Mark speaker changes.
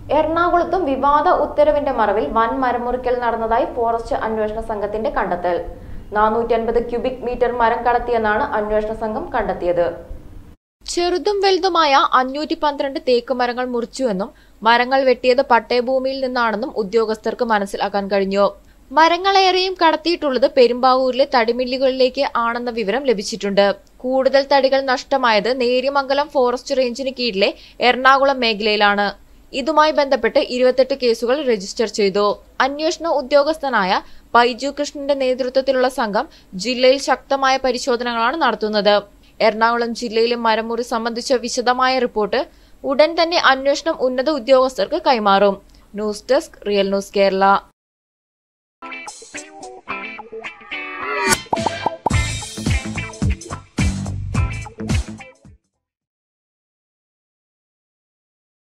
Speaker 1: എറണാകുളത്തും വിവാദ ഉത്തരവിന്റെ മറവിൽ വൻ മരമുറിക്കൽ നടന്നതായി ഫോറസ്റ്റ് അന്വേഷണ സംഘത്തിന്റെ കണ്ടെത്തൽ നാനൂറ്റി അൻപത് ക്യൂബിക് മീറ്റർ മരം കടത്തിയെന്നാണ് അന്വേഷണ സംഘം കണ്ടെത്തിയത് ചെറുതും വലുതുമായ അഞ്ഞൂറ്റി പന്ത്രണ്ട് തേക്ക് മരങ്ങൾ മുറിച്ചുവെന്നും മരങ്ങൾ വെട്ടിയത് പട്ടയഭൂമിയിൽ നിന്നാണെന്നും ഉദ്യോഗസ്ഥർക്ക് മനസ്സിലാക്കാൻ കഴിഞ്ഞു മരങ്ങളേറെയും കടത്തിയിട്ടുള്ളത് പെരുമ്പാവൂരിലെ തടിമില്ലുകളിലേക്ക് ആണെന്ന വിവരം ലഭിച്ചിട്ടുണ്ട് കൂടുതൽ തടികൾ നഷ്ടമായത് നേര്യമംഗലം ഫോറസ്റ്റ് റേഞ്ചിന് കീഴിലെ എറണാകുളം മേഖലയിലാണ് ഇതുമായി ബന്ധപ്പെട്ട് ഇരുപത്തെട്ട് കേസുകൾ രജിസ്റ്റർ ചെയ്തു അന്വേഷണ ഉദ്യോഗസ്ഥനായ ബൈജു കൃഷ്ണന്റെ നേതൃത്വത്തിലുള്ള സംഘം ജില്ലയിൽ ശക്തമായ പരിശോധനകളാണ് നടത്തുന്നത് എറണാകുളം ജില്ലയിലെ മരമുറി സംബന്ധിച്ച വിശദമായ റിപ്പോർട്ട് ഉടൻ തന്നെ അന്വേഷണം ഉന്നത ഉദ്യോഗസ്ഥർക്ക് കൈമാറും news desk real news Kerala